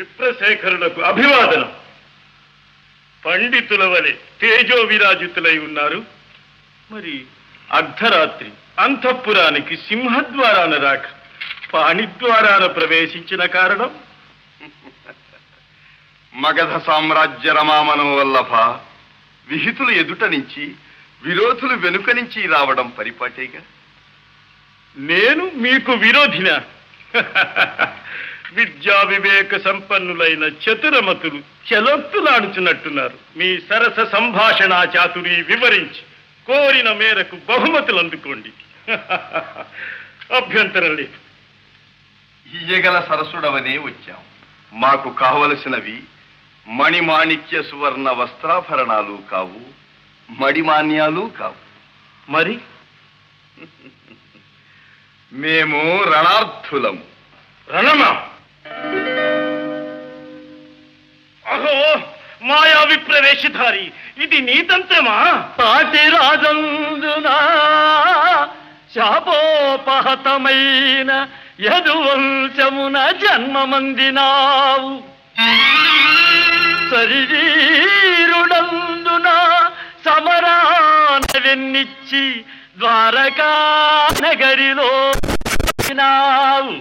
విప్రశేఖరులకు అభివాదనం పండితుల వలె తేజో విరాజితులై ఉన్నారు మరి అర్ధరాత్రి అంతఃపురానికి సింహద్వారాన రాక పాణిద్వారాన ప్రవేశించిన కారణం మగధ సామ్రాజ్య రమామనం వల్లభ విహితులు ఎదుట నుంచి విరోధులు వెనుక నుంచి రావడం పరిపాటేగా నేను మీకు విరోధిన విద్యా వివేక సంపన్నులైన చతురమతులు చెలొత్తులాడుచున్నట్టున్నారు మీ సరస సంభాషణ చాతురి వివరించి కోరిన మేరకు బహుమతులు అందుకోండి అభ్యంతరం లేదు ఇయ్యగల సరసుడవనే వచ్చాం మాకు కావలసినవి మణిమాణిక్య సువర్ణ వస్త్రాభరణాలు కావు మడిమాన్యాలు కావు మరి మేము రణార్థులము రణమా అహో మాయా విప్రవేశధారి ఇది నీ తంత్రమా పాటి రాజందున శాపోపహతమైన యదువంశమున జన్మమందినావు శరీరుడందున సమరాన వెన్నిచ్చి ద్వారకా నగరిలో నావు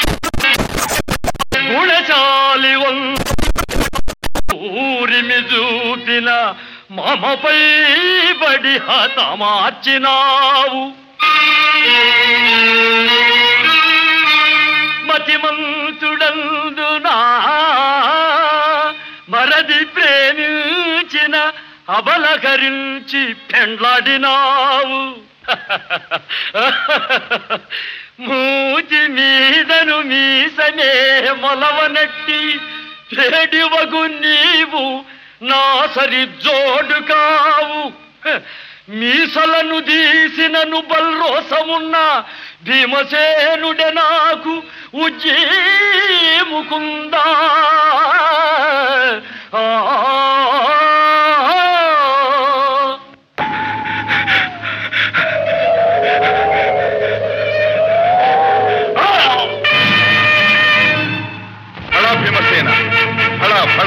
గుణచాలి వంశ ఊరిమి చూపిన మమపై బడి హతమార్చినావు మతిమంతుడందునా మరది ప్రేమించిన అబలకరించి పెండ్లాడినావు మూతి మీదను మీసనే మొలవనట్టి చెడివగు నీవు నా సరి జోడు కావు హ, మీసలను తీసినను బల్రోసమున్న భీమసేనుడే నాకు ఉజ్జీముకుందా ఆ ఫళ భీమసేన ఫళ ఫళ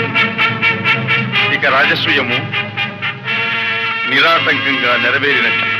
ఇక రాజసూయము నిరాటంకంగా నెరవేరినట్టు